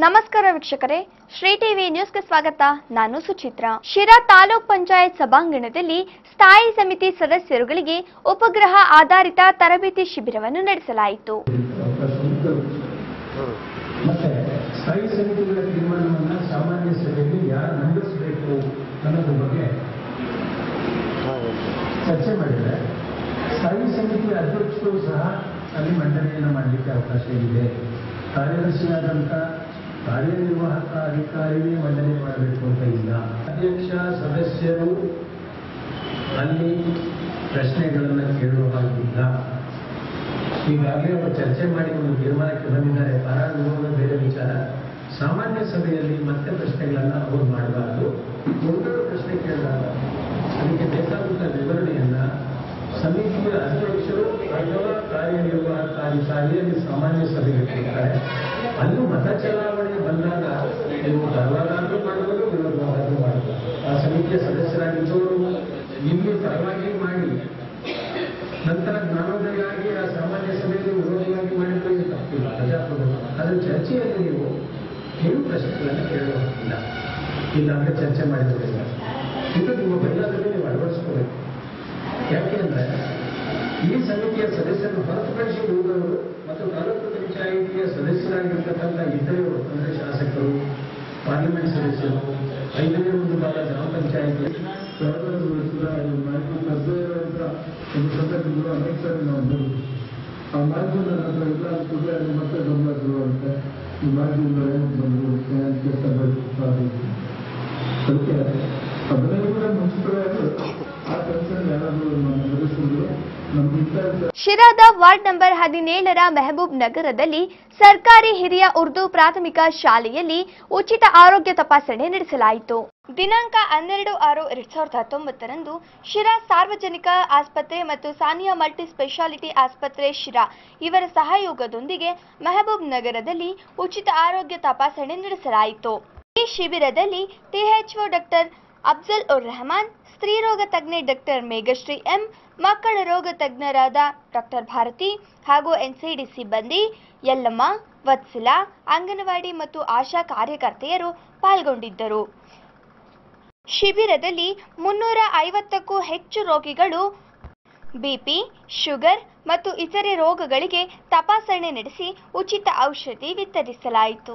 ನಮಸ್ಕಾರ ವೀಕ್ಷಕರೇ ಶ್ರೀ ಟಿವಿ ನ್ಯೂಸ್ಗೆ ಸ್ವಾಗತ ನಾನು ಸುಚಿತ್ರ ಶಿರಾ ತಾಲೂಕ್ ಪಂಚಾಯತ್ ಸಭಾಂಗಣದಲ್ಲಿ ಸ್ಥಾಯಿ ಸಮಿತಿ ಸದಸ್ಯರುಗಳಿಗೆ ಉಪಗ್ರಹ ಆಧಾರಿತ ತರಬೇತಿ ಶಿಬಿರವನ್ನು ನಡೆಸಲಾಯಿತು ಅವಕಾಶ ಉಂಟು ಮತ್ತೆ ಸ್ಥಾಯಿ ಸಮಿತಿಗಳ ತೀರ್ಮಾನವನ್ನು ಸಾಮಾನ್ಯ ಸಭೆಯಲ್ಲಿ ಯಾರು ಮಂಡಿಸಬೇಕು ಅನ್ನೋದ್ರ ಬಗ್ಗೆ ಚರ್ಚೆ ಮಾಡಿದರೆ ಸ್ಥಾಯಿ ಸಮಿತಿಯ ಅಧ್ಯಕ್ಷರು ಸಹ ಅಲ್ಲಿ ಮಂಡನೆಯನ್ನು ಮಾಡಲಿಕ್ಕೆ ಅವಕಾಶ ಇದೆ ಕಾರ್ಯದರ್ಶಿಯಾದಂಥ ಕಾರ್ಯನಿರ್ವಾಹಕ ಅಧಿಕಾರಿಯೇ ಮಂಡನೆ ಮಾಡಬೇಕು ಅಂತ ಇಲ್ಲ ಅಧ್ಯಕ್ಷ ಸದಸ್ಯರು ಅಲ್ಲಿ ಪ್ರಶ್ನೆಗಳನ್ನು ಕೇಳುವ ಹಾಗಿಲ್ಲ ಈಗಾಗಲೇ ಅವರು ಚರ್ಚೆ ಮಾಡಿ ಒಂದು ತೀರ್ಮಾನಕ್ಕೆ ಬಂದಿದ್ದಾರೆ ಪರಾನುಭವದ ಬೇರೆ ವಿಚಾರ ಸಾಮಾನ್ಯ ಸಭೆಯಲ್ಲಿ ಮತ್ತೆ ಪ್ರಶ್ನೆಗಳನ್ನ ಅವರು ಮಾಡಬಾರದು ಒಂದೆರಡು ಪ್ರಶ್ನೆ ಕೇಳಿದಾಗ ಅದಕ್ಕೆ ಬೇಕಾದಂಥ ವಿವರಣೆಯನ್ನ ಸಮಿತಿಯ ಅಧ್ಯಕ್ಷರು ಅಥವಾ ಕಾರ್ಯನಿರ್ವಾಹಕ ಅಧಿಕಾರಿಯಲ್ಲಿ ಸಾಮಾನ್ಯ ಸಭೆಗೆ ಕೊಡ್ತಾರೆ ಅಲ್ಲೂ ಮತ ಚಲಾವಣೆ ಬಂದಾಗ ನೀವು ಪರವಾಗಾದ್ರೂ ಮಾಡಬಹುದು ವಿರೋಧವಾಗಾದ್ರೂ ಮಾಡಬಹುದು ಆ ಸಮಿತಿಯ ಸದಸ್ಯರಾಗಿದ್ದವರು ಇಲ್ಲಿ ಪರವಾಗಿ ಮಾಡಿ ನಂತರ ಜ್ಞಾನೋದಯ ಆಗಿ ಆ ಸಾಮಾನ್ಯ ಸಭೆಯಲ್ಲಿ ವಿರೋಧವಾಗಿ ಮಾಡಿದ್ರೆ ಇದು ತಪ್ಪಿಲ್ಲ ಪ್ರಜಾಪ್ರಭುತ್ವ ಅದರ ಚರ್ಚೆಯಲ್ಲಿ ನೀವು ನೀವು ಪ್ರಶ್ನೆಗಳನ್ನು ಕೇಳುವ ಹಕ್ಕಿಲ್ಲ ಇಲ್ಲಾಂದ್ರೆ ಚರ್ಚೆ ಮಾಡಿದ್ರಿಂದ ಇದು ನಿಮ್ಮ ಬಯಲಾದಲ್ಲಿ ನೀವು ಅಳವಡಿಸ್ಕೋಬೇಕು ಯಾಕೆಂದ್ರೆ ಈ ಸಮಿತಿಯ ಸದಸ್ಯರನ್ನು ಹೊರತುಪಡಿಸಿ ಉಳಿದವರು ಮತ್ತು ತಾಲೂಕು ಪಂಚಾಯಿತಿಯ ಸದಸ್ಯರಾಗಿರ್ತಕ್ಕಂಥ ಇತರೆಯವರು ಅಂದರೆ ಶಾಸಕರು ಪಾರ್ಲಿಮೆಂಟ್ ಸದಸ್ಯರು ಐದನೇ ಒಂದು ಭಾಗ ಗ್ರಾಮ ಪಂಚಾಯಿತಿ ಒಂದು ಸಂದರ್ಭಗಳು ಅನೇಕ ಸಾರಿ ನಾವು ನೋಡಿದ್ವಿ ಆ ಮಾಧ್ಯಮದ ನಂತರ ಎಲ್ಲ ಕೂಡಲೇ ಅದು ಮತ್ತೆ ಗಮನ ಶುರುವಾಗುತ್ತೆ ಈ ಮಾಧ್ಯಮದ ಏನು ಬಂದರು ಕೆಲಸ ಅದಕ್ಕೆ ಅದನ್ನೆಲ್ಲ ಕೂಡ ಮುನ್ಸಿಪಲ್ ಆ ಕೆಲಸ ಯಾರಾದರೂ ನಮ್ಮ ಸದಸ್ಯರು ನಮ್ಗಿಂತ ಶಿರಾದ ವಾರ್ಡ್ ನಂಬರ್ ಹದಿನೇಳರ ಮೆಹಬೂಬ್ ನಗರದಲ್ಲಿ ಸರ್ಕಾರಿ ಹಿರಿಯ ಉರ್ದು ಪ್ರಾಥಮಿಕ ಶಾಲೆಯಲ್ಲಿ ಉಚಿತ ಆರೋಗ್ಯ ತಪಾಸಣೆ ನಡೆಸಲಾಯಿತು ದಿನಾಂಕ ಹನ್ನೆರಡು ಆರು ಎರಡ್ ಸಾವಿರದ ಹತ್ತೊಂಬತ್ತರಂದು ಶಿರಾ ಸಾರ್ವಜನಿಕ ಆಸ್ಪತ್ರೆ ಮತ್ತು ಸಾನಿಯಾ ಮಲ್ಟಿ ಸ್ಪೆಷಾಲಿಟಿ ಆಸ್ಪತ್ರೆ ಶಿರಾ ಇವರ ಸಹಯೋಗದೊಂದಿಗೆ ಮೆಹಬೂಬ್ ನಗರದಲ್ಲಿ ಉಚಿತ ಆರೋಗ್ಯ ತಪಾಸಣೆ ನಡೆಸಲಾಯಿತು ಈ ಶಿಬಿರದಲ್ಲಿ ಟಿಎಚ್ಒ ಡಾಕ್ಟರ್ ಅಫ್ಜಲ್ ಉರ್ ರೆಹಮಾನ್ ಸ್ತ್ರೀರೋಗ ತಜ್ಞೆ ಡಾಕ್ಟರ್ ಮೇಘಶ್ರೀ ಎಂ ಮಕ್ಕಳ ರೋಗ ತಜ್ಞರಾದ ಡಾಕ್ಟರ್ ಭಾರತಿ ಹಾಗೂ ಎನ್ಸಿಡಿ ಸಿಬ್ಬಂದಿ ಯಲ್ಲಮ್ಮ ವತ್ಸಲ ಅಂಗನವಾಡಿ ಮತ್ತು ಆಶಾ ಕಾರ್ಯಕರ್ತೆಯರು ಪಾಲ್ಗೊಂಡಿದ್ದರು ಶಿಬಿರದಲ್ಲಿ ಮುನ್ನೂರ ಐವತ್ತಕ್ಕೂ ಹೆಚ್ಚು ರೋಗಿಗಳು ಬಿಪಿ ಶುಗರ್ ಮತ್ತು ಇತರೆ ರೋಗಗಳಿಗೆ ತಪಾಸಣೆ ನಡೆಸಿ ಉಚಿತ ಔಷಧಿ ವಿತರಿಸಲಾಯಿತು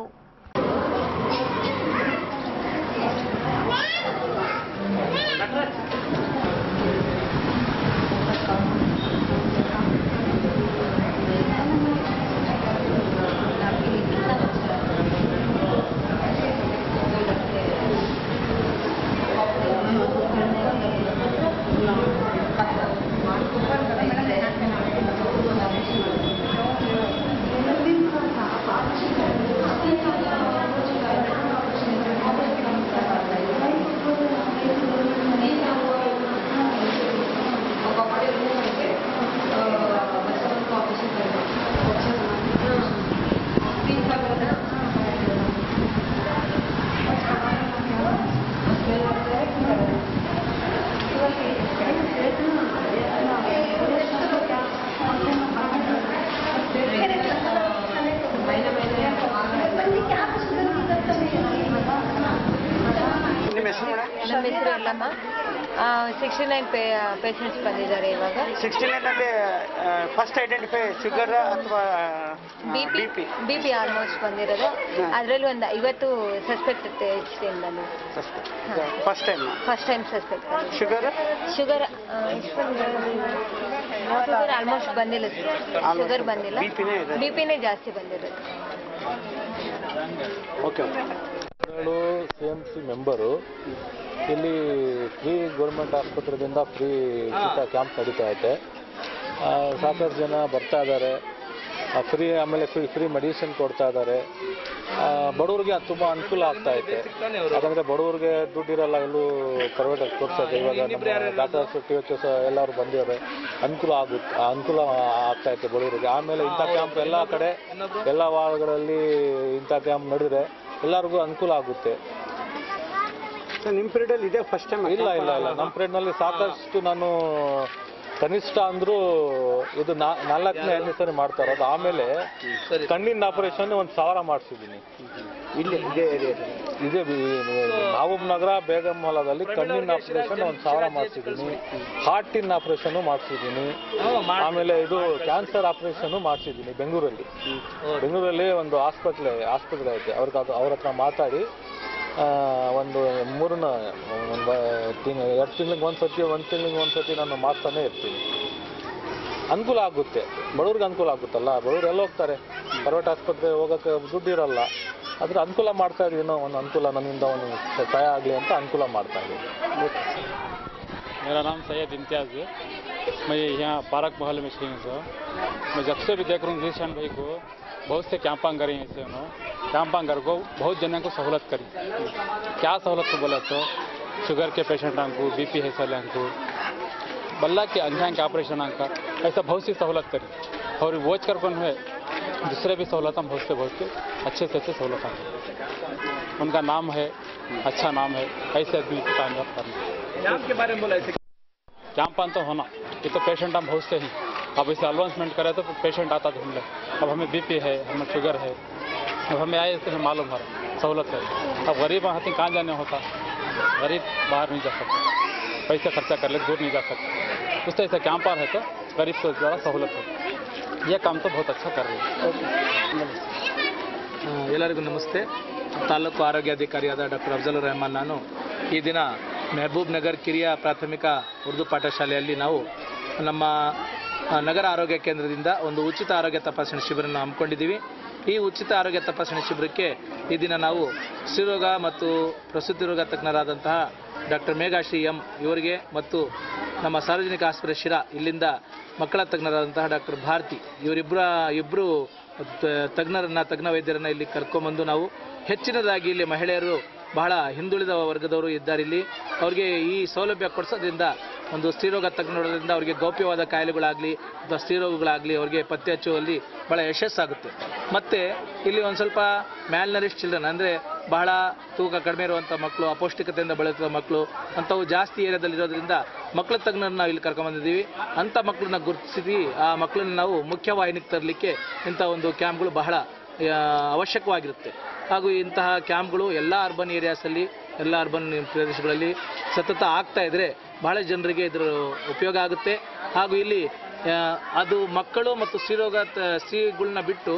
ನಿಮ್ಮ ಹೆಸರು ನಮ್ಮ ಹೆಸರು ಎಲ್ಲಮ್ಮ ಸಿಕ್ಸ್ಟಿ ನೈನ್ ಪೇ ಪೇಷಂಟ್ಸ್ ಬಂದಿದ್ದಾರೆ ಇವಾಗ ಸಿಕ್ಸ್ಟಿ ನೈನಲ್ಲಿ ಫಸ್ಟ್ ಐಡೆಂಟಿಫೈ ಶುಗರ್ ಅಥವಾ B B P P B P almost ಬಂದಿರೋದು ಹ್ಮ್. ಅದರಲ್ಲಿ ಒಂದು ಐವತ್ತು ಸಸ್ಪೆಕ್ಟ್ ಎಚ್ ಟಿ ಬಂದು first time first time suspect sugar sugar sugar almost ಬಂದಿಲ್ಲ Almost. ಶುಗರ್ ಬಂದಿಲ್ಲ BP ನೇ ಇದೆ. ಬಿ ಪಿನೇ ಜಾಸ್ತಿ ಬಂದಿರೋದು ಓಕೆ ಗಳು ಸಿ ಎಮ್ ಸಿ ಮೆಂಬರು ಇಲ್ಲಿ ಫ್ರೀ ಗೌರ್ಮೆಂಟ್ ಆಸ್ಪತ್ರೆಯಿಂದ ಫ್ರೀ ಉಚಿತ ಕ್ಯಾಂಪ್ ನಡೀತಾ ಐತೆ ಆ, ಸಾಕಷ್ಟು ಜನ ಬರ್ತಾ ಇದ್ದಾರೆ ಫ್ರೀ ಆಮೇಲೆ ಫ್ರೀ ಫ್ರೀ ಮೆಡಿಸಿನ್ ಕೊಡ್ತಾ ಇದ್ದಾರೆ ಬಡವ್ರಿಗೆ ಅದು ತುಂಬ ಅನುಕೂಲ ಆಗ್ತಾ ಐತೆ ಯಾಕಂದರೆ ಬಡವ್ರಿಗೆ ದುಡ್ಡಿರಲ್ಲ ಎಲ್ಲೂ ಪ್ರೈವೇಟಾಗಿ ತೋರಿಸೋದು ಇವಾಗ ನಮ್ಮ ಡಾಕ್ಟರ್ಸ್ ಟಿ ಎಚ್ ಎಸ್ ಎಲ್ಲರೂ ಬಂದಿದ್ದಾರೆ ಅನುಕೂಲ ಆಗುತ್ತೆ ಅನುಕೂಲ ಆಗ್ತಾ ಐತೆ ಬಡವರಿಗೆ ಆಮೇಲೆ ಇಂಥ ಕ್ಯಾಂಪ್ ಎಲ್ಲ ಕಡೆ ಎಲ್ಲ ವಾರಗಳಲ್ಲಿ ಇಂಥ ಕ್ಯಾಂಪ್ ನಡೆದ್ರೆ ಎಲ್ಲರಿಗೂ ಅನುಕೂಲ ಆಗುತ್ತೆ ಸರ್ ನಿಮ್ಮ ಪೀರಿಯಡಲ್ಲಿ ಇದೇ ಫಸ್ಟ್ ಟೈಮ್ ಇಲ್ಲ ಇಲ್ಲ ಇಲ್ಲ ನಮ್ಮ ಪೀರಿಯಡ್ನಲ್ಲಿ ಸಾಕಷ್ಟು ನಾನು ಕನಿಷ್ಠ ಅಂದ್ರೂ ಇದು ನಾ- ನಾಲ್ಕನೇ ಐದನೇ ಸರಿ ಮಾಡ್ತಾ ಇರೋದು ಆಮೇಲೆ ಕಣ್ಣಿನ ಆಪರೇಷನ್ ಒಂದು ಸಾವಿರ ಮಾಡಿಸಿದ್ದೀನಿ ಇಲ್ಲಿ ಇದೇ ಏರಿಯಾದಲ್ಲಿ ಇದೇ ಮಹಬೂಬ್ ನಗರ ಬೇಗಂ ಹೊಲದಲ್ಲಿ ಕಣ್ಣಿನ ಆಪರೇಷನ್ ಒಂದು ಸಾವಿರ ಮಾಡಿಸಿದ್ದೀನಿ ಹಾರ್ಟಿನ ಆಪರೇಷನ್ ಮಾಡಿಸಿದ್ದೀನಿ ಆಮೇಲೆ ಇದು ಕ್ಯಾನ್ಸರ್ ಆಪರೇಷನ್ ಮಾಡಿಸಿದ್ದೀನಿ ಬೆಂಗಳೂರಲ್ಲಿ ಬೆಂಗಳೂರಲ್ಲಿ ಒಂದು ಹಾಸ್ಪಿಟ್ಲ್ ಆಸ್ಪತ್ರೆ ಐತೆ ಅವ್ರಿಗೆ ಅದು ಅವ್ರ ಹತ್ರ ಮಾತಾಡಿ ಆ, ಒಂದು ಮೂರನ್ನ ಒಂದು ತಿಂಗ್ ಎರಡು ತಿಂಗ್ಳಿಗೆ ಒಂದು ಸತಿ ಒಂದು ತಿಂಗ್ಳಿಗೆ ಒಂದು ಸತಿ ನಾನು ಮಾಡ್ತಾನೆ ಇರ್ತೀನಿ ಅನುಕೂಲ ಆಗುತ್ತೆ ಬಡವ್ರಿಗೆ ಅನುಕೂಲ ಆಗುತ್ತಲ್ಲ ಬಡವ್ರು ಎಲ್ಲಿ ಹೋಗ್ತಾರೆ ಪ್ರೈವೇಟ್ ಆಸ್ಪತ್ರೆ ಹೋಗೋಕ್ಕೆ ದುಡ್ಡು ಇರಲ್ಲ ಅದ್ರ ಅನುಕೂಲ ಮಾಡ್ತಾ ಇದೀವಿ ಏನೋ ಒಂದು ಅನುಕೂಲ ನನ್ನಿಂದ ಒಂದು ಸಹಾಯ ಆಗಲಿ ಅಂತ ಅನುಕೂಲ ಮಾಡ್ತಾ ಇದ್ದೀವಿ मेरा नाम सैयद इम्तियाज़ है मैं यहाँ पार्क महल में शहीद हूँ मैं जब से भी देख रहा हूँ किसान भाई को बहुत से कैंपांग करें ऐसे उन्होंने कैंपांगर को बहुत जनों को सहूलत करी क्या सहूलत को बोला तो शुगर के पेशेंट को बीपी है सर को बल्ला के अंजांग के ऑपरेशन का ऐसा बहुत सी सहूलत करी और वोच कर कौन है दूसरे भी सहूलत बहुत से बहुत से अच्छे से अच्छे सहूलत हैं उनका नाम है अच्छा नाम है ऐसे आदमी को कामयाब करना कैंप के बारे में बोला ऐसे कैंपान तो होना ये तो पेशेंट हम बहुत से ही अब इसे अलाउंसमेंट करें तो पेशेंट आता ढूंढ ले अब हमें बीपी है हमें शुगर है अब हमें आए इससे मालूम है सहूलत है अब गरीब हाथी कहाँ जाने होता गरीब बाहर नहीं जा सकता पैसे खर्चा कर ले दूर नहीं जा सकता उस तरह से कैंपार है तो गरीब को ज़्यादा सहूलत है ये काम तो बहुत अच्छा कर रही है ಆ, ಎಲ್ಲರಿಗೂ ನಮಸ್ತೆ ತಾಲೂಕು ಆರೋಗ್ಯಾಧಿಕಾರಿಯಾದ ಡಾಕ್ಟರ್ ಅಫ್ಜಲುರ್ ರೆಹಮಾನ್ ನಾನು ಈ ದಿನ ಮೆಹಬೂಬ್ ನಗರ್ ಕಿರಿಯ ಪ್ರಾಥಮಿಕ ಉರ್ದು ಪಾಠಶಾಲೆಯಲ್ಲಿ ನಾವು ನಮ್ಮ ಆ, ನಗರ ಆರೋಗ್ಯ ಕೇಂದ್ರದಿಂದ ಒಂದು ಉಚಿತ ಆರೋಗ್ಯ ತಪಾಸಣೆ ಶಿಬಿರವನ್ನು ಹಮ್ಮಿಕೊಂಡಿದ್ದೀವಿ ಈ ಉಚಿತ ಆರೋಗ್ಯ ತಪಾಸಣೆ ಶಿಬಿರಕ್ಕೆ ಈ ದಿನ ನಾವು ಸ್ತ್ರೀರೋಗ ಮತ್ತು ಪ್ರಸೂತಿ ರೋಗ ತಜ್ಞರಾದಂತಹ ಡಾಕ್ಟರ್ ಮೇಘಾಶ್ರೀ ಎಂ ಇವರಿಗೆ ಮತ್ತು ನಮ್ಮ ಸಾರ್ವಜನಿಕ ಆಸ್ಪತ್ರೆ ಶಿರಾ ಇಲ್ಲಿಂದ ಮಕ್ಕಳ ತಜ್ಞರಾದಂತಹ ಡಾಕ್ಟರ್ ಭಾರತಿ ಇವರಿಬ್ಬರ ಇಬ್ಬರು ತಜ್ಞರನ್ನ ತಜ್ಞ ವೈದ್ಯರನ್ನ ಇಲ್ಲಿ ಕರ್ಕೊಂಬಂದು ನಾವು ಹೆಚ್ಚಿನದಾಗಿ ಇಲ್ಲಿ ಮಹಿಳೆಯರು ಬಹಳ ಹಿಂದುಳಿದ ವರ್ಗದವರು ಇದ್ದಾರೆ ಇಲ್ಲಿ ಅವರಿಗೆ ಈ ಸೌಲಭ್ಯ ಕೊಡಿಸೋದ್ರಿಂದ ಒಂದು ಸ್ತ್ರೀರೋಗ ತಜ್ಞರೋದ್ರಿಂದ ಅವರಿಗೆ ಗೌಪ್ಯವಾದ ಕಾಯಿಲೆಗಳಾಗಲಿ ಅಥವಾ ಸ್ತ್ರೀರೋಗಗಳಾಗಲಿ ಅವರಿಗೆ ಪತ್ತೆ ಹಚ್ಚುವಲ್ಲಿ ಬಹಳ ಯಶಸ್ಸಾಗುತ್ತೆ ಮತ್ತು ಇಲ್ಲಿ ಒಂದು ಸ್ವಲ್ಪ ಮ್ಯಾಲ್ನರಿಶ್ ಚಿಲ್ಡ್ರನ್ ಅಂದರೆ ಬಹಳ ತೂಕ ಕಡಿಮೆ ಇರುವಂಥ ಮಕ್ಕಳು ಅಪೌಷ್ಟಿಕತೆಯಿಂದ ಬಳಲುತ್ತಿರುವ ಮಕ್ಕಳು ಅಂಥವು ಜಾಸ್ತಿ ಏರಿಯಾದಲ್ಲಿ ಇರೋದ್ರಿಂದ ಮಕ್ಕಳ ತಜ್ಞರನ್ನ ನಾವು ಇಲ್ಲಿ ಕರ್ಕೊಂಬಂದಿದ್ದೀವಿ ಅಂಥ ಮಕ್ಕಳನ್ನ ಗುರುತಿಸಿ ಆ ಮಕ್ಕಳನ್ನ ನಾವು ಮುಖ್ಯವಾಹಿನಿಗೆ ತರಲಿಕ್ಕೆ ಇಂಥ ಒಂದು ಕ್ಯಾಂಪ್ಗಳು ಬಹಳ ಆ, ಅವಶ್ಯಕವಾಗಿರುತ್ತೆ ಹಾಗೂ ಇಂತಹ ಕ್ಯಾಂಪ್ಗಳು ಎಲ್ಲ ಅರ್ಬನ್ ಏರಿಯಾಸಲ್ಲಿ ಎಲ್ಲ ಅರ್ಬನ್ ಪ್ರದೇಶಗಳಲ್ಲಿ ಸತತ ಆಗ್ತಾ ಇದ್ದರೆ ಬಹಳ ಜನರಿಗೆ ಇದರ ಉಪಯೋಗ ಆಗುತ್ತೆ ಹಾಗೂ ಇಲ್ಲಿ ಆ, ಅದು ಮಕ್ಕಳು ಮತ್ತು ಸ್ತ್ರೀರೋಗ ತ- ಸ್ತ್ರೀಗಳನ್ನ ಬಿಟ್ಟು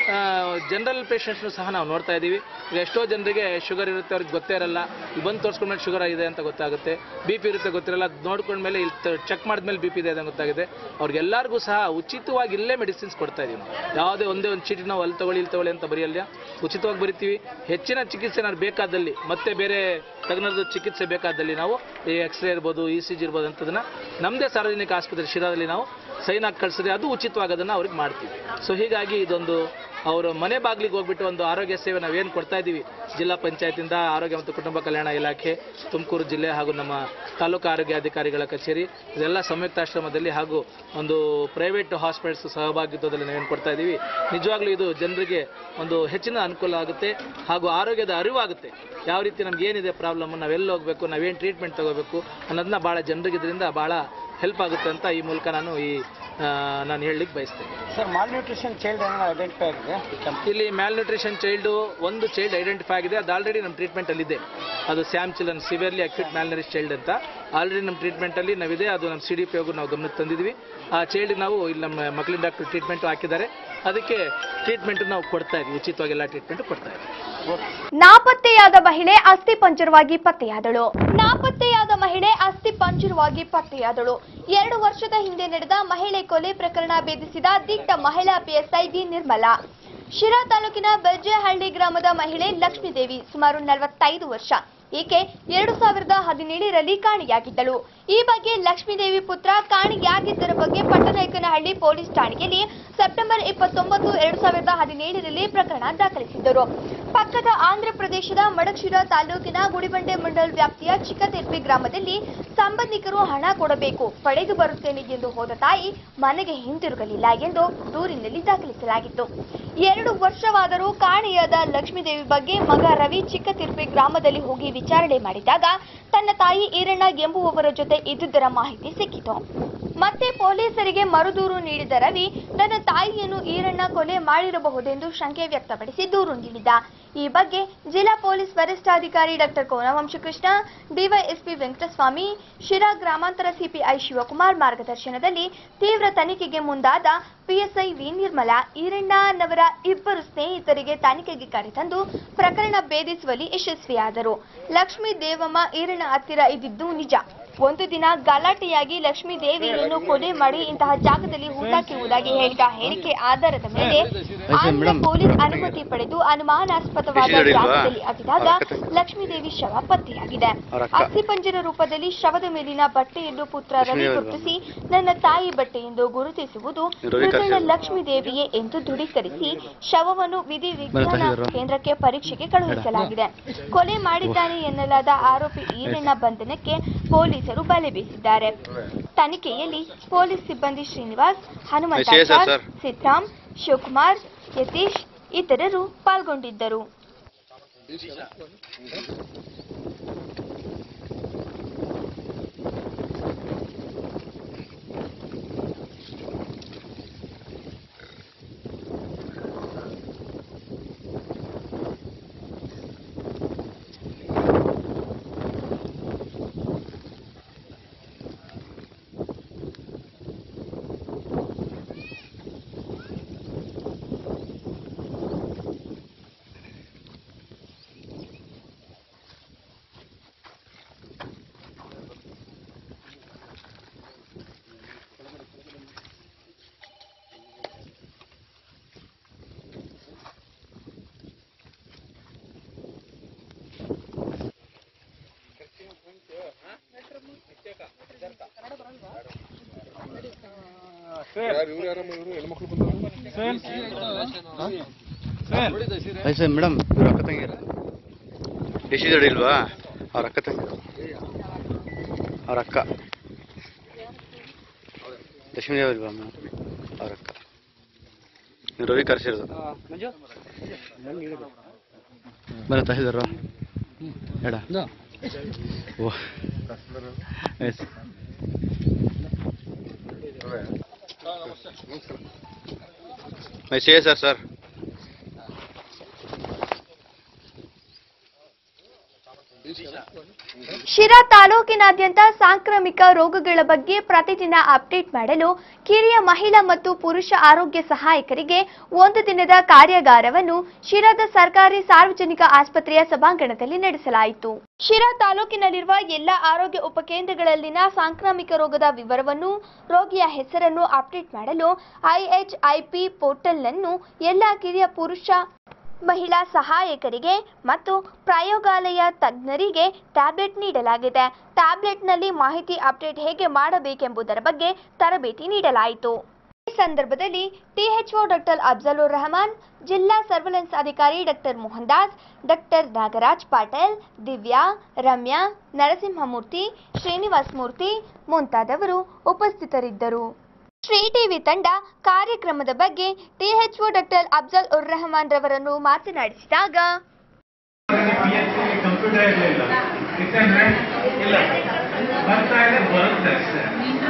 ಜನರಲ್ ಪೇಷಂಟ್ಸ್ನು ಸಹ ನಾವು ನೋಡ್ತಾ ಇದ್ದೀವಿ ಈಗ ಎಷ್ಟೋ ಜನರಿಗೆ ಶುಗರ್ ಇರುತ್ತೆ ಅವ್ರಿಗೆ ಗೊತ್ತೇ ಇರಲ್ಲ ಇಲ್ಲಿ ಬಂದು ತೋರಿಸ್ಕೊಂಡ್ಮೇಲೆ ಶುಗರ್ ಇದೆ ಅಂತ ಗೊತ್ತಾಗುತ್ತೆ ಬಿ ಪಿ ಇರುತ್ತೆ ಗೊತ್ತಿರಲ್ಲ ಅದು ನೋಡ್ಕೊಂಡ್ಮೇಲೆ ಇಲ್ಲಿ ಚೆಕ್ ಮಾಡಿದ್ಮೇಲೆ ಬಿ ಪಿ ಇದೆ ಅಂತ ಗೊತ್ತಾಗಿದೆ ಅವ್ರಿಗೆಲ್ಲರಿಗೂ ಸಹ ಉಚಿತವಾಗಿ ಇಲ್ಲೇ ಮೆಡಿಸಿನ್ಸ್ ಕೊಡ್ತಾ ಇದೀವಿ ನಾವು ಯಾವುದೇ ಒಂದೇ ಒಂದು ಚೀಟಿ ನಾವು ಅಲ್ಲಿ ತಗೊಳ್ಳಿ ಇಲ್ಲಿ ತಗೊಳ್ಳಿ ಅಂತ ಬರೆಯಲ್ಲ ಉಚಿತವಾಗಿ ಬರಿತೀವಿ ಹೆಚ್ಚಿನ ಚಿಕಿತ್ಸೆ ನಾನು ಬೇಕಾದಲ್ಲಿ ಮತ್ತೆ ಬೇರೆ ತಜ್ಞರದ್ದು ಚಿಕಿತ್ಸೆ ಬೇಕಾದಲ್ಲಿ ನಾವು ಈ ಎಕ್ಸ್ರೇ ಇರ್ಬೋದು ಇ ಸಿ ಜಿ ಇರ್ಬೋದು ಅಂಥದನ್ನ ನಮ್ಮದೇ ಸಾರ್ವಜನಿಕ ಆಸ್ಪತ್ರೆ ಶಿರಾದಲ್ಲಿ ನಾವು ಸೈನ್ ಹಾಕಿ ಕಳಿಸಿದ್ರೆ ಅದು ಉಚಿತವಾಗೋದನ್ನು ಅವ್ರಿಗೆ ಮಾಡ್ತೀವಿ ಸೊ ಹೀಗಾಗಿ ಇದೊಂದು ಅವರ ಮನೆ ಬಾಗಿಲಿಗೆ ಹೋಗ್ಬಿಟ್ಟು ಒಂದು ಆರೋಗ್ಯ ಸೇವೆ ನಾವೇನು ಕೊಡ್ತಾ ಇದ್ದೀವಿ ಜಿಲ್ಲಾ ಪಂಚಾಯತಿಂದ ಆರೋಗ್ಯ ಮತ್ತು ಕುಟುಂಬ ಕಲ್ಯಾಣ ಇಲಾಖೆ ತುಮಕೂರು ಜಿಲ್ಲೆ ಹಾಗೂ ನಮ್ಮ ತಾಲೂಕು ಆರೋಗ್ಯಾಧಿಕಾರಿಗಳ ಕಚೇರಿ ಇದೆಲ್ಲ ಸಂಯುಕ್ತಾಶ್ರಮದಲ್ಲಿ ಹಾಗೂ ಒಂದು ಪ್ರೈವೇಟ್ ಹಾಸ್ಪಿಟಲ್ಸ್ ಸಹಭಾಗಿತ್ವದಲ್ಲಿ ನಾವೇನು ಕೊಡ್ತಾ ಇದ್ದೀವಿ ನಿಜವಾಗ್ಲೂ ಇದು ಜನರಿಗೆ ಒಂದು ಹೆಚ್ಚಿನ ಅನುಕೂಲ ಆಗುತ್ತೆ ಹಾಗೂ ಆರೋಗ್ಯದ ಅರಿವಾಗುತ್ತೆ ಯಾವ ರೀತಿ ನಮ್ಗೆ ಏನಿದೆ ಪ್ರಾಬ್ಲಮ್ ನಾವೆಲ್ಲಿ ಹೋಗಬೇಕು ನಾವೇನು ಟ್ರೀಟ್ಮೆಂಟ್ ತಗೋಬೇಕು ಅನ್ನೋದನ್ನ ಭಾಳ ಜನರಿಗೆ ಇದರಿಂದ ಭಾಳ ಹೆಲ್ಪ್ ಆಗುತ್ತೆ ಅಂತ ಈ ಮೂಲಕ ನಾನು ಈ ಆ, ನಾನು ಹೇಳಲಿಕ್ಕೆ ಬಯಸ್ತೇನೆ ಸರ್ ಮಾಲ್ ನ್ಯೂಟ್ರಿಷನ್ ಚೈಲ್ಡ್ ಏನಾದ್ರು ಐಡೆಂಟಿಫೈ ಆಗಿದೆ ಈ ಕ್ಯಾಂಪ್ ಇಲ್ಲಿ ಮ್ಯಾಲ್ ನ್ಯೂಟ್ರಿಷನ್ ಚೈಲ್ಡು ಒಂದು ಚೈಲ್ಡ್ ಐಡೆಂಟಿಫೈ ಆಗಿದೆ ಅದು ಆಲ್ರೆಡಿ ನಮ್ಮ ಟ್ರೀಟ್ಮೆಂಟಲ್ಲಿದೆ ಅದು SAM children severely acute malnourish child ಅಂತ ಆಲ್ರೆಡಿ ನಮ್ಮ ಟ್ರೀಟ್ಮೆಂಟಲ್ಲಿ ನಾವಿದೆ ಅದು ನಮ್ಮ ಸಿ ಡಿ ಪಿ ನಾವು ಗಮನಕ್ಕೆ ತಂದಿದ್ವಿ ಆ ಚೈಲ್ಡ್ ನಾವು ಇಲ್ಲಿ ನಮ್ಮ ಮಕ್ಕಳಿನ ಡಾಕ್ಟರ್ ಟ್ರೀಟ್ಮೆಂಟ್ ಹಾಕಿದ್ದಾರೆ ಅದಕ್ಕೆ ಟ್ರೀಟ್ಮೆಂಟ್ ನಾವು ಕೊಡ್ತಾ ಇದ್ವಿ ಉಚಿತವಾಗಿ ಎಲ್ಲ ಟ್ರೀಟ್ಮೆಂಟ್ ಕೊಡ್ತಾ ಇದ್ವಿ ನಾಪತ್ತೆಯಾದ ಮಹಿಳೆ ಅಸ್ಥಿ ಪಂಜರವಾಗಿ ಪತ್ತೆಯಾದಳು ನಾಪತ್ತೆಯಾದ ಮಹಿಳೆ ಅಸ್ಥಿ ಪಂಜರವಾಗಿ ಪತ್ತೆಯಾದಳು ಎರಡು ವರ್ಷದ ಹಿಂದೆ ನಡೆದ ಮಹಿಳೆ ಕೊಲೆ ಪ್ರಕರಣ ಭೇದಿಸಿದ ದಿಟ್ಟ ಮಹಿಳಾ ಪಿಎಸ್ಐ ವಿ ನಿರ್ಮಲಾ ಶಿರಾ ತಾಲೂಕಿನ ಬೆಜ್ಜೆಹಳ್ಳಿ ಗ್ರಾಮದ ಮಹಿಳೆ ಲಕ್ಷ್ಮೀದೇವಿ ಸುಮಾರು ನಲವತ್ತೈದು ವರ್ಷ ಈಕೆ ಎರಡು ಸಾವಿರದ ಹದಿನೇಳರಲ್ಲಿ ಕಾಣೆಯಾಗಿದ್ದಳು ಈ ಬಗ್ಗೆ ಲಕ್ಷ್ಮೀದೇವಿ ಪುತ್ರ ಕಾಣೆಯಾಗಿದ್ದರ ಬಗ್ಗೆ ಪಟ್ಟನಾಯಕನಹಳ್ಳಿ ಪೊಲೀಸ್ ಠಾಣೆಯಲ್ಲಿ ಸೆಪ್ಟೆಂಬರ್ ಇಪ್ಪತ್ತೊಂಬತ್ತು ಎರಡು ಸಾವಿರದ ಹದಿನೇಳರಲ್ಲಿ ಪ್ರಕರಣ ದಾಖಲಿಸಿದ್ದರು ಪಕ್ಕದ ಆಂಧ್ರ ಪ್ರದೇಶದ ಮಡಕ್ಷಿರ ತಾಲೂಕಿನ ಗುಡಿಬಂಡೆ ಮಂಡಲ್ ವ್ಯಾಪ್ತಿಯ ಚಿಕ್ಕತಿರ್ಪಿ ಗ್ರಾಮದಲ್ಲಿ ಸಂಬಂಧಿಕರು ಹಣ ಕೊಡಬೇಕು ಪಡೆದು ಬರುತ್ತೇನೆ ಎಂದು ಹೋದ ತಾಯಿ ಮನೆಗೆ ಹಿಂತಿರುಗಲಿಲ್ಲ ಎಂದು ದೂರಿನಲ್ಲಿ ದಾಖಲಿಸಲಾಗಿತ್ತು ಎರಡು ವರ್ಷವಾದರೂ ಕಾಣೆಯಾದ ಲಕ್ಷ್ಮೀದೇವಿ ಬಗ್ಗೆ ಮಗ ರವಿ ಚಿಕ್ಕತಿರ್ಪಿ ಗ್ರಾಮದಲ್ಲಿ ಹೋಗಿ ವಿಚಾರಣೆ ಮಾಡಿದಾಗ ತನ್ನ ತಾಯಿ ಈರಣ್ಣ ಎಂಬುವವರ ಜೊತೆ ಇದ್ದುದರ ಮಾಹಿತಿ ಸಿಕ್ಕಿತು ಮತ್ತೆ ಪೊಲೀಸರಿಗೆ ಮರುದೂರು ನೀಡಿದ ರವಿ ತನ್ನ ತಾಯಿಯನ್ನು ಈರಣ್ಣ ಕೊಲೆ ಮಾಡಿರಬಹುದೆಂದು ಶಂಕೆ ವ್ಯಕ್ತಪಡಿಸಿ ದೂರು ನೀಡಿದ ಈ ಬಗ್ಗೆ ಜಿಲ್ಲಾ ಪೊಲೀಸ್ ವರಿಷ್ಠಾಧಿಕಾರಿ ಡಾಕ್ಟರ್ ಕೋನವಂಶಕೃಷ್ಣ ಡಿವೈಎಸ್ಪಿ ವೆಂಕಟಸ್ವಾಮಿ ಶಿರಾ ಗ್ರಾಮಾಂತರ ಸಿಪಿಐ ಶಿವಕುಮಾರ್ ಮಾರ್ಗದರ್ಶನದಲ್ಲಿ ತೀವ್ರ ತನಿಖೆಗೆ ಮುಂದಾದ ಪಿಎಸ್ಐ ವಿ ನಿರ್ಮಲಾ ಈರಣ್ಣನವರ ಇಬ್ಬರು ಸ್ನೇಹಿತರಿಗೆ ತನಿಖೆಗೆ ಕರೆತಂದು ಪ್ರಕರಣ ಭೇದಿಸುವಲ್ಲಿ ಯಶಸ್ವಿಯಾದರು ಲಕ್ಷ್ಮೀ ದೇವಮ್ಮ ಈರಣ್ಣ ಹತ್ತಿರ ಇದ್ದಿದ್ದು ನಿಜ ಒಂದು ದಿನ ಗಲಾಟೆಯಾಗಿ ಲಕ್ಷ್ಮೀ ದೇವಿಯನ್ನು ಕೊಲೆ ಮಾಡಿ ಇಂತಹ ಜಾಗದಲ್ಲಿ ಹೂತಾಕಿರುವುದಾಗಿ ಹೇಳಿದ ಹೇಳಿಕೆ ಆಧಾರದ ಮೇಲೆ ಆಂಧ್ರ ಪೊಲೀಸ್ ಅನುಮತಿ ಪಡೆದು ಅನುಮಾನಾಸ್ಪದವಾದ ಜಾಗದಲ್ಲಿ ಅಗಿದಾಗ ಲಕ್ಷ್ಮೀ ದೇವಿ ಶವ ಪತ್ತೆಯಾಗಿದೆ ಅಸ್ಥಿಪಂಜರ ರೂಪದಲ್ಲಿ ಶವದ ಮೇಲಿನ ಬಟ್ಟೆಯನ್ನು ಪುತ್ರ ರವಿ ಗುರುತಿಸಿ ನನ್ನ ತಾಯಿ ಬಟ್ಟೆ ಎಂದು ಗುರುತಿಸುವುದು ಮೃತಳ ಲಕ್ಷ್ಮೀ ದೇವಿಯೇ ಎಂದು ದೃಢೀಕರಿಸಿ ಶವವನ್ನು ವಿಧಿ ವಿಜ್ಞಾನ ಕೇಂದ್ರಕ್ಕೆ ಪರೀಕ್ಷೆಗೆ ಕಳುಹಿಸಲಾಗಿದೆ ಕೊಲೆ ಮಾಡಿದ್ದಾನೆ ಎನ್ನಲಾದ ಆರೋಪಿ ಈರಣ್ಣ ಬಂಧನಕ್ಕೆ ಪೊಲೀಸರು ಬಲೆ ಬೀಸಿದ್ದಾರೆ ತನಿಖೆಯಲ್ಲಿ ಪೊಲೀಸ್ ಸಿಬ್ಬಂದಿ ಶ್ರೀನಿವಾಸ್ ಹನುಮಂತಾಚಾರ್ ಸಿದ್ರಾಮ್ ಶಿವಕುಮಾರ್ ಯತೀಶ್ ಇತರರು ಪಾಲ್ಗೊಂಡಿದ್ದರು ಸರ್ ಮೇಡಮ್ ಇವ್ರ ಅಕ್ಕ ತಂಗಿರ ಡಿಸಿಜನ್ ಇಲ್ವಾ ಅವ್ರ ಅಕ್ಕ ತಂಗಿ ಅವ್ರ ಅಕ್ಕ ಲಕ್ಷ್ಮೀ ದೇವ್ ಇಲ್ವಾ ಮೇಡಮ್ ಅವ್ರ ಅಕ್ಕ ನೀವು ರವಿ ಕರ್ಸಿರೋದು ಬರ ತಹಸೀಲ್ದಾರು ಎಡ ಓ ಎಸ್ ಮೈ ಸೇ ಸರ್ ಸರ್ ಶಿರಾ ತಾಲೂಕಿನಾದ್ಯಂತ ಸಾಂಕ್ರಾಮಿಕ ರೋಗಗಳ ಬಗ್ಗೆ ಪ್ರತಿದಿನ ಅಪ್ಡೇಟ್ ಮಾಡಲು ಕಿರಿಯ ಮಹಿಳಾ ಮತ್ತು ಪುರುಷ ಆರೋಗ್ಯ ಸಹಾಯಕರಿಗೆ ಒಂದು ದಿನದ ಕಾರ್ಯಾಗಾರವನ್ನು ಶಿರಾದ ಸರ್ಕಾರಿ ಸಾರ್ವಜನಿಕ ಆಸ್ಪತ್ರೆಯ ಸಭಾಂಗಣದಲ್ಲಿ ನಡೆಸಲಾಯಿತು ಶಿರಾ ತಾಲೂಕಿನಲ್ಲಿರುವ ಎಲ್ಲ ಆರೋಗ್ಯ ಉಪಕೇಂದ್ರಗಳಲ್ಲಿನ ಸಾಂಕ್ರಾಮಿಕ ರೋಗದ ವಿವರವನ್ನು ರೋಗಿಯ ಹೆಸರನ್ನು ಅಪ್ಡೇಟ್ ಮಾಡಲು ಐಎಚ್ಐಪಿ ಪೋರ್ಟಲ್ನನ್ನು ಎಲ್ಲ ಕಿರಿಯ ಪುರುಷ ಮಹಿಳಾ ಸಹಾಯಕರಿಗೆ ಮತ್ತು ಪ್ರಯೋಗಾಲಯ ತಜ್ಞರಿಗೆ ಟ್ಯಾಬ್ಲೆಟ್ ನೀಡಲಾಗಿದೆ ಟ್ಯಾಬ್ಲೆಟ್ನಲ್ಲಿ ಮಾಹಿತಿ ಅಪ್ಡೇಟ್ ಹೇಗೆ ಮಾಡಬೇಕೆಂಬುದರ ಬಗ್ಗೆ ತರಬೇತಿ ನೀಡಲಾಯಿತು ಈ ಸಂದರ್ಭದಲ್ಲಿ ಟಿಎಚ್ಒ ಡಾಕ್ಟರ್ ಅಫ್ಜಲುರ್ ರೆಹಮಾನ್ ಜಿಲ್ಲಾ ಸರ್ವೆಲೆನ್ಸ್ ಅಧಿಕಾರಿ ಡಾಕ್ಟರ್ ಮೋಹನ್ ದಾಸ್ ಡಾಕ್ಟರ್ ನಾಗರಾಜ್ ಪಾಟೀಲ್ ದಿವ್ಯಾ ರಮ್ಯಾ ನರಸಿಂಹಮೂರ್ತಿ ಶ್ರೀನಿವಾಸ್ ಮೂರ್ತಿ ಮುಂತಾದವರು ಉಪಸ್ಥಿತರಿದ್ದರು ಶ್ರೀ ಟಿವಿ ತಂಡ ಕಾರ್ಯಕ್ರಮದ ಬಗ್ಗೆ THO doctor Afzal Ur Rahman ರವರನ್ನು ಮಾತನಾಡಿಸಿದಾಗ computer ಇರಲಿಲ್ಲ ಯಾಕಂದ್ರೆ ಇಲ್ಲ ಬರ್ತಾ ಇದೆ ಬರುತ್ತೆ ಅಷ್ಟೇ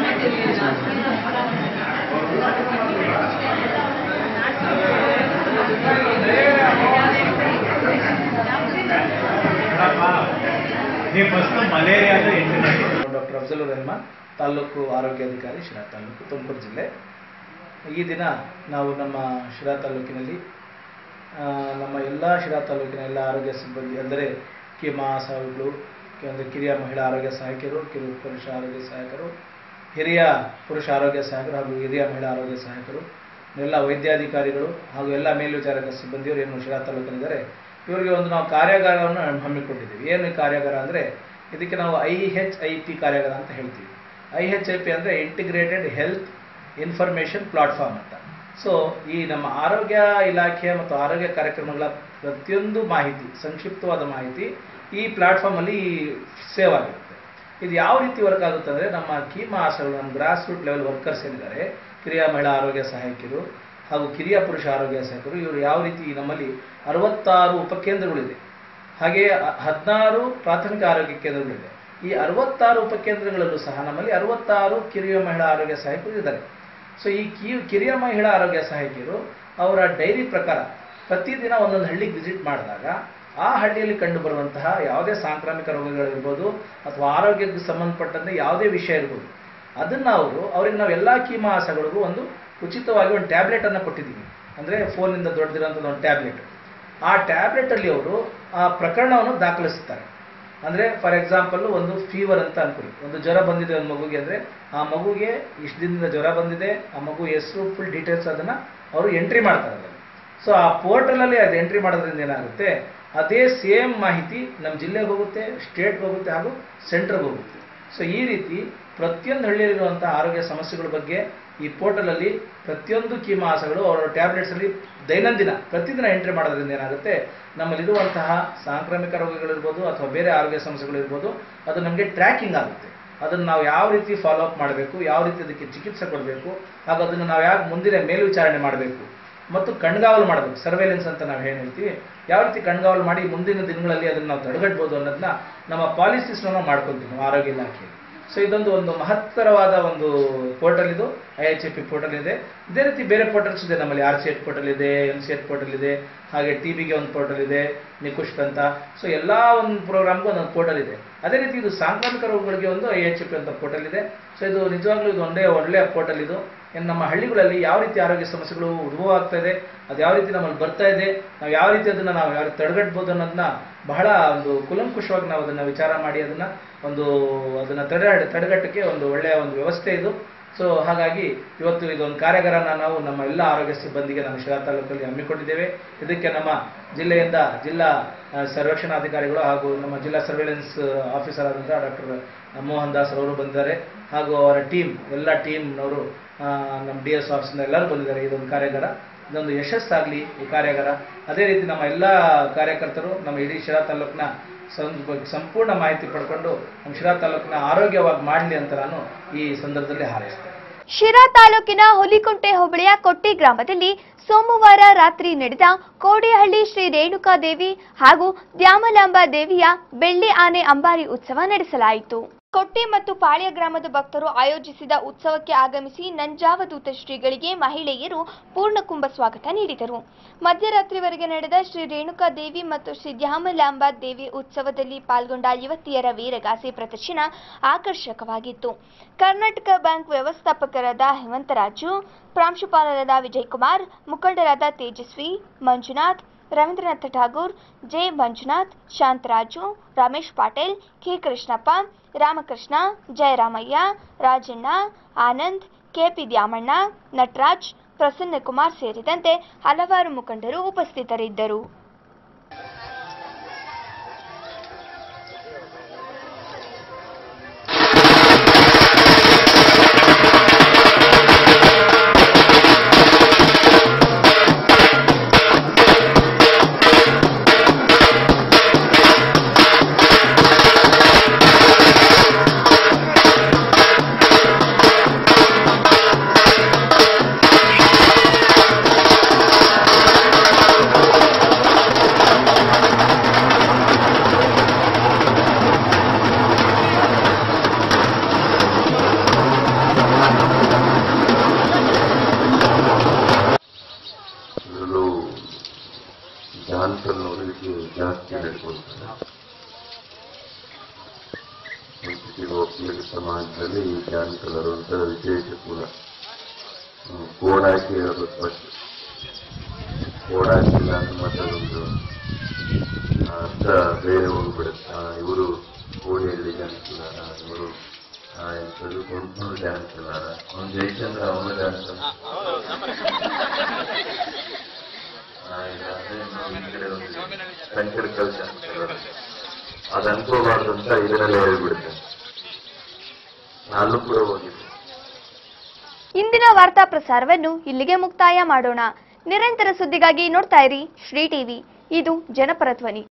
ನೀವು ಫಸ್ಟ್ ಮಲೇರಿಯಾದ ಇಂಟರ್ನೆಟ್ ಡಾಕ್ಟರ್ ಅಫ್ಜಲುರ್ ರೆಹಮಾನ್ ತಾಲೂಕು ಆರೋಗ್ಯಾಧಿಕಾರಿ ಶಿರಾ ತಾಲೂಕು ತುಮಕೂರು ಜಿಲ್ಲೆ ಈ ದಿನ ನಾವು ನಮ್ಮ ಶಿರಾ ತಾಲೂಕಿನಲ್ಲಿ ಆ, ನಮ್ಮ ಎಲ್ಲ ಶಿರಾ ತಾಲೂಕಿನ ಎಲ್ಲ ಆರೋಗ್ಯ ಸಿಬ್ಬಂದಿ ಅಂದರೆ ಕಿಮಾ ಸಾವುಗಳು ಅಂದರೆ ಕಿರಿಯ ಮಹಿಳಾ ಆರೋಗ್ಯ ಸಹಾಯಕರು ಕಿರು ಪುರುಷ ಆರೋಗ್ಯ ಸಹಾಯಕರು ಹಿರಿಯ ಪುರುಷ ಆರೋಗ್ಯ ಸಹಾಯಕರು ಹಾಗೂ ಹಿರಿಯ ಮಹಿಳಾ ಆರೋಗ್ಯ ಸಹಾಯಕರು ಎಲ್ಲ ವೈದ್ಯಾಧಿಕಾರಿಗಳು ಹಾಗೂ ಎಲ್ಲ ಮೇಲ್ವಿಚಾರಕ ಸಿಬ್ಬಂದಿಯವರು ಏನು ಶಿರಾ ತಾಲೂಕಿನಿದ್ದಾರೆ ಇವರಿಗೆ ಒಂದು ನಾವು ಕಾರ್ಯಾಗಾರವನ್ನು ಹಮ್ಮಿಕೊಂಡಿದ್ದೀವಿ ಏನು ಈ ಕಾರ್ಯಾಗಾರ ಅಂದರೆ ಇದಕ್ಕೆ ನಾವು ಐ ಹೆಚ್ ಐ ಪಿ ಕಾರ್ಯಾಗಾರ ಅಂತ ಹೇಳ್ತೀವಿ ಐ ಹೆಚ್ ಐ ಪಿ ಅಂದರೆ ಇಂಟಿಗ್ರೇಟೆಡ್ ಹೆಲ್ತ್ ಇನ್ಫಾರ್ಮೇಷನ್ ಪ್ಲಾಟ್ಫಾರ್ಮ್ ಅಂತ ಸೊ ಈ ನಮ್ಮ ಆರೋಗ್ಯ ಇಲಾಖೆ ಮತ್ತು ಆರೋಗ್ಯ ಕಾರ್ಯಕ್ರಮಗಳ ಪ್ರತಿಯೊಂದು ಮಾಹಿತಿ ಸಂಕ್ಷಿಪ್ತವಾದ ಮಾಹಿತಿ ಈ ಪ್ಲಾಟ್ಫಾರ್ಮಲ್ಲಿ ಸೇವ್ ಆಗಿರುತ್ತೆ ಇದು ಯಾವ ರೀತಿ ವರ್ಕ್ ಆಗುತ್ತೆ ಅಂದರೆ ನಮ್ಮ ಕೀಮಾ ಆಸಗಳು ನಮ್ಮ ಗ್ರಾಸ್ ರೂಟ್ ಲೆವೆಲ್ ವರ್ಕರ್ಸ್ ಏನಿದ್ದಾರೆ ಕಿರಿಯ ಮಹಿಳಾ ಆರೋಗ್ಯ ಸಹಾಯಕಿಯರು ಹಾಗೂ ಕಿರಿಯ ಪುರುಷ ಆರೋಗ್ಯ ಸಹಾಯಕರು ಇವರು ಯಾವ ರೀತಿ ನಮ್ಮಲ್ಲಿ ಅರವತ್ತಾರು ಉಪಕೇಂದ್ರಗಳಿದೆ ಹಾಗೆಯೇ ಹದಿನಾರು ಪ್ರಾಥಮಿಕ ಆರೋಗ್ಯ ಕೇಂದ್ರಗಳಿದೆ ಈ ಅರವತ್ತಾರು ಉಪಕೇಂದ್ರಗಳಲ್ಲೂ ಸಹ ನಮ್ಮಲ್ಲಿ ಅರವತ್ತಾರು ಕಿರಿಯ ಮಹಿಳಾ ಆರೋಗ್ಯ ಸಹಾಯಕರು ಇದ್ದಾರೆ ಸೊ ಈ ಕಿ ಕಿರಿಯ ಮಹಿಳಾ ಆರೋಗ್ಯ ಸಹಾಯಕಿಯರು ಅವರ ಡೈರಿ ಪ್ರಕಾರ ಪ್ರತಿದಿನ ಒಂದೊಂದು ಹಳ್ಳಿಗೆ ವಿಸಿಟ್ ಮಾಡಿದಾಗ ಆ ಹಳ್ಳಿಯಲ್ಲಿ ಕಂಡು ಬರುವಂತಹ ಯಾವುದೇ ಸಾಂಕ್ರಾಮಿಕ ರೋಗಗಳಿರ್ಬೋದು ಅಥವಾ ಆರೋಗ್ಯಕ್ಕೆ ಸಂಬಂಧಪಟ್ಟಂತೆ ಯಾವುದೇ ವಿಷಯ ಇರ್ಬೋದು ಅದನ್ನ ಅವರು ಅವ್ರಿಗೆ ನಾವು ಎಲ್ಲ ಕೀಮಾಸಗಳಿಗೂ ಒಂದು ಉಚಿತವಾಗಿ ಒಂದು ಟ್ಯಾಬ್ಲೆಟ್ ಅನ್ನ ಕೊಟ್ಟಿದ್ದೀವಿ ಅಂದ್ರೆ ಫೋನಿಂದ ದೊಡ್ಡದಿರೋಂಥದ್ದು ಒಂದು ಟ್ಯಾಬ್ಲೆಟ್ ಆ ಟ್ಯಾಬ್ಲೆಟ್ ಅಲ್ಲಿ ಅವರು ಆ ಪ್ರಕರಣವನ್ನು ದಾಖಲಿಸುತ್ತಾರೆ ಅಂದ್ರೆ ಫಾರ್ ಎಕ್ಸಾಂಪಲ್ ಒಂದು ಫೀವರ್ ಅಂತ ಅನ್ಕೊಳ್ಳಿ ಒಂದು ಜ್ವರ ಬಂದಿದೆ ಒಂದು ಮಗುಗೆ ಅಂದ್ರೆ ಆ ಮಗುಗೆ ಇಷ್ಟು ದಿನದಿಂದ ಜ್ವರ ಬಂದಿದೆ ಆ ಮಗು ಹೆಸರು ಫುಲ್ ಡೀಟೇಲ್ಸ್ ಅದನ್ನ ಅವರು ಎಂಟ್ರಿ ಮಾಡ್ತಾರೆ ಅದನ್ನು ಸೊ ಆ ಪೋರ್ಟಲ್ ಅಲ್ಲಿ ಅದು ಎಂಟ್ರಿ ಮಾಡೋದ್ರಿಂದ ಏನಾಗುತ್ತೆ ಅದೇ ಸೇಮ್ ಮಾಹಿತಿ ನಮ್ಮ ಜಿಲ್ಲೆಗೆ ಹೋಗುತ್ತೆ ಸ್ಟೇಟ್ಗೆ ಹೋಗುತ್ತೆ ಹಾಗೂ ಸೆಂಟ್ರಿಗೆ ಹೋಗುತ್ತೆ ಸೊ ಈ ರೀತಿ ಪ್ರತಿಯೊಂದು ಹಳ್ಳಿಯಲ್ಲಿರುವಂತಹ ಆರೋಗ್ಯ ಸಮಸ್ಯೆಗಳ ಬಗ್ಗೆ ಈ ಪೋರ್ಟಲ್ ಅಲ್ಲಿ ಪ್ರತಿಯೊಂದು ಕೀಮಾಸಗಳು ಅವರ ಟ್ಯಾಬ್ಲೆಟ್ಸ್ ಅಲ್ಲಿ ದೈನಂದಿನ ಪ್ರತಿದಿನ ಎಂಟ್ರಿ ಮಾಡೋದ್ರಿಂದ ಏನಾಗುತ್ತೆ ನಮ್ಮಲ್ಲಿರುವಂತಹ ಸಾಂಕ್ರಾಮಿಕ ರೋಗಗಳಿರ್ಬೋದು ಅಥವಾ ಬೇರೆ ಆರೋಗ್ಯ ಸಮಸ್ಯೆಗಳಿರ್ಬೋದು ಅದು ನಮಗೆ ಟ್ರ್ಯಾಕಿಂಗ್ ಆಗುತ್ತೆ ಅದನ್ನು ನಾವು ಯಾವ ರೀತಿ ಫಾಲೋ ಅಪ್ ಮಾಡಬೇಕು ಯಾವ ರೀತಿ ಅದಕ್ಕೆ ಚಿಕಿತ್ಸೆ ಕೊಡಬೇಕು ಹಾಗೂ ಅದನ್ನು ನಾವು ಯಾವ ಮುಂದಿನ ಮೇಲ್ವಿಚಾರಣೆ ಮಾಡಬೇಕು ಮತ್ತು ಕಣ್ಗಾವಲು ಮಾಡಬೇಕು ಸರ್ವೇಲೆನ್ಸ್ ಅಂತ ನಾವು ಏನು ಹೇಳ್ತೀವಿ ಯಾವ ರೀತಿ ಕಣ್ಗಾವಲು ಮಾಡಿ ಮುಂದಿನ ದಿನಗಳಲ್ಲಿ ಅದನ್ನು ನಾವು ತಡೆಗಟ್ಬೋದು ಅನ್ನೋದನ್ನ ನಮ್ಮ ಪಾಲಿಸೀಸ್ನ ಮಾಡ್ಕೊತೀವಿ ನಾವು ಆರೋಗ್ಯ ಇಲಾಖೆಯಲ್ಲಿ ಸೊ ಇದೊಂದು ಒಂದು ಮಹತ್ತರವಾದ ಒಂದು ಪೋರ್ಟಲ್ ಇದು I H A P portal ಇದೆ ಇದೇ ರೀತಿ ಬೇರೆ ಪೋರ್ಟಲ್ಸ್ ಇದೆ ನಮ್ಮಲ್ಲಿ ಆರ್ ಸಿ ಎಟ್ ಪೋರ್ಟಲ್ ಇದೆ ಎಮ್ ಸಿ ಎಟ್ ಪೋರ್ಟಲ್ ಇದೆ ಹಾಗೆ ಟಿ ಬಿಗೆ ಒಂದು ಪೋರ್ಟಲ್ ಇದೆ ನಿಕುಷ್ಟ್ ಅಂತ ಸೊ ಎಲ್ಲ ಒಂದು ಪ್ರೋಗ್ರಾಮ್ಗೂ ಒಂದೊಂದು ಪೋರ್ಟಲ್ ಇದೆ ಅದೇ ರೀತಿ ಇದು ಸಾಂಕ್ರಾಮಿಕ ರೋಗಗಳಿಗೆ ಒಂದು ಐ ಎಚ್ ಎ ಪಿ ಅಂತ ಪೋರ್ಟಲ್ ಇದೆ ಸೊ ಇದು ನಿಜವಾಗ್ಲೂ ಇದು ಒಂದೇ ಒಳ್ಳೆಯ ಪೋರ್ಟಲ್ ಇದು ಇನ್ನು ನಮ್ಮ ಹಳ್ಳಿಗಳಲ್ಲಿ ಯಾವ ರೀತಿ ಆರೋಗ್ಯ ಸಮಸ್ಯೆಗಳು ಉದ್ಭವ ಆಗ್ತಾ ಇದೆ ಅದು ಯಾವ ರೀತಿ ನಮ್ಮಲ್ಲಿ ಬರ್ತಾ ಇದೆ ನಾವು ಯಾವ ರೀತಿ ಅದನ್ನ ನಾವು ಯಾವ ರೀತಿ ತಡೆಗಟ್ಬೋದು ಅನ್ನೋದನ್ನ ಬಹಳ ಒಂದು ಕುಲಂಕುಷವಾಗಿ ನಾವು ಅದನ್ನ ವಿಚಾರ ಮಾಡಿ ಅದನ್ನ ಒಂದು ಅದನ್ನ ತಡೆ ತಡೆಗಟ್ಟಕ್ಕೆ ಒಂದು ಒಳ್ಳೆಯ ಒಂದು ವ್ಯವಸ್ಥೆ ಇದು ಸೊ ಹಾಗಾಗಿ ಇವತ್ತು ಇದೊಂದು ಕಾರ್ಯಾಗಾರನ ನಾವು ನಮ್ಮ ಎಲ್ಲ ಆರೋಗ್ಯ ಸಿಬ್ಬಂದಿಗೆ ನಮ್ಮ ಶಿರಾ ತಾಲೂಕಲ್ಲಿ ಹಮ್ಮಿಕೊಂಡಿದ್ದೇವೆ ಇದಕ್ಕೆ ನಮ್ಮ ಜಿಲ್ಲೆಯಿಂದ ಜಿಲ್ಲಾ ಆ, ಸರ್ವೇಕ್ಷಣಾಧಿಕಾರಿಗಳು ಹಾಗೂ ನಮ್ಮ ಜಿಲ್ಲಾ ಸರ್ವೇಲೆನ್ಸ್ ಆಫೀಸರ್ ಆದಂಥ ಡಾಕ್ಟರ್ ಮೋಹನ್ ದಾಸ್ ಅವರು ಬಂದಿದ್ದಾರೆ ಹಾಗೂ ಅವರ ಟೀಮ್ ಎಲ್ಲ ಟೀಮ್ನವರು ನಮ್ಮ ಡಿ ಎಸ್ ಆಫೀಸಿಂದ ಎಲ್ಲರೂ ಬಂದಿದ್ದಾರೆ ಇದೊಂದು ಕಾರ್ಯಾಗಾರ ಇದೊಂದು ಯಶಸ್ಸಾಗಲಿ ಈ ಕಾರ್ಯಾಗಾರ ಅದೇ ರೀತಿ ನಮ್ಮ ಎಲ್ಲ ಕಾರ್ಯಕರ್ತರು ನಮ್ಮ ಇಡೀ ಶಿರಾ ತಾಲೂಕಿನ ಸಂ- ಸಂಪೂರ್ಣ ಮಾಹಿತಿ ಪಡ್ಕೊಂಡು ನಮ್ಮ ಶಿರಾ ತಾಲೂಕಿನ ಆರೋಗ್ಯವಾಗಿ ಮಾಡಲಿ ಅಂತ ನಾನು ಈ ಸಂದರ್ಭದಲ್ಲಿ ಹಾರೈಸ್ತೇನೆ ಶಿರಾ ತಾಲೂಕಿನ ಹುಲಿಕುಂಟೆ ಹೋಬಳಿಯ ಕೊಟ್ಟಿ ಗ್ರಾಮದಲ್ಲಿ ಸೋಮವಾರ ರಾತ್ರಿ ನಡೆದ ಕೋಡಿಹಳ್ಳಿ ಶ್ರೀ ರೇಣುಕಾದೇವಿ ಹಾಗೂ ದ್ಯಾಮಲಾಂಬ ದೇವಿಯ ಬೆಳ್ಳಿ ಆನೆ ಅಂಬಾರಿ ಉತ್ಸವ ನಡೆಸಲಾಯಿತು ಕೊಟ್ಟಿ ಮತ್ತು ಪಾಳ್ಯ ಗ್ರಾಮದ ಭಕ್ತರು ಆಯೋಜಿಸಿದ ಉತ್ಸವಕ್ಕೆ ಆಗಮಿಸಿ ನಂಜಾವಧೂತ ಶ್ರೀಗಳಿಗೆ ಮಹಿಳೆಯರು ಪೂರ್ಣಕುಂಭ ಸ್ವಾಗತ ನೀಡಿದರು ಮಧ್ಯರಾತ್ರಿವರೆಗೆ ನಡೆದ ಶ್ರೀ ರೇಣುಕಾ ದೇವಿ ಮತ್ತು ಶ್ರೀ ದ್ಯಾಮಲಾಂಬ ದೇವಿ ಉತ್ಸವದಲ್ಲಿ ಪಾಲ್ಗೊಂಡ ಯುವತಿಯರ ವೀರಗಾಸೆ ಪ್ರದರ್ಶನ ಆಕರ್ಷಕವಾಗಿತ್ತು ಕರ್ನಾಟಕ ಬ್ಯಾಂಕ್ ವ್ಯವಸ್ಥಾಪಕರಾದ ಹೇಮಂತರಾಜು ಪ್ರಾಂಶುಪಾಲರಾದ ವಿಜಯಕುಮಾರ್ ಮುಖಂಡರಾದ Tejaswi Manjunath Rabindranath Tagore J Manjunath Shantharaju Ramesh Patil K Krishnappa Ramakrishna Jayaramaiah Rajanna Anand K P Dyamanna Nataraj Prasannakumar ಸೇರಿದಂತೆ ಹಲವಾರು ಮುಖಂಡರು ಉಪಸ್ಥಿತರಿದ್ದರು ಇದರಲ್ಲೂ ಜಾನ್ಸನ್ ಅವರಿಗೆ ಜಾಸ್ತಿ ನಡ್ಕೊಳ್ತಾರೆ ಸಂಸ್ಕೃತಿ ಒಕ್ಕಲಿಗ ಸಮಾಜದಲ್ಲಿ ಈ ಜಾನ್ಸನ್ ಅವರಂತ ವಿಶೇಷ ಕೂಡ ಹ್ಮ್, ಕೋಡ್ ಹಾಕಿ ಹೇಳ್ಬೇಕು ಫಸ್ಟ್ ಕೋಡ್ ಹಾಕಿಲ್ಲ ಅಂದ್ರೆ ಮತ್ತೆ ಅದೊಂದು ಆ, ಅರ್ಥ ಬೇರೆ ಹೋಗ್ಬಿಡುತ್ತೆ ಇವರು ಕೋಡಿಯಲ್ಲಿ ಜಾನ್ಸನ್ ಇವರು ಎಂಥದ್ದು ಕೊಂಡ್ಕೊಂಡು ಡ್ಯಾನ್ಸ್ ಅಲ್ಲಾರ ಅವ್ನು ಜಯಚಂದ್ರ ಅವನು ಡ್ಯಾನ್ಸ್ ಸಂಕಟ ಕೆಲಸ ಅದು ಅನ್ಕೋಬಾರ್ದು ಅಂತ ಇದರಲ್ಲೇ ಹೇಳ್ಬಿಡುತ್ತೆ ನಾನು ಕೂಡ ಹೋಗಿದ್ದೆ ಇಂದಿನ ವಾರ್ತಾ ಪ್ರಸಾರವನ್ನು ಇಲ್ಲಿಗೆ ಮುಕ್ತಾಯ ಮಾಡೋಣ ನಿರಂತರ ಸುದ್ದಿಗಾಗಿ ನೋಡ್ತಾ ಇರಿ ಶ್ರೀ ಟಿವಿ ಇದು ಜನಪರ ಧ್ವನಿ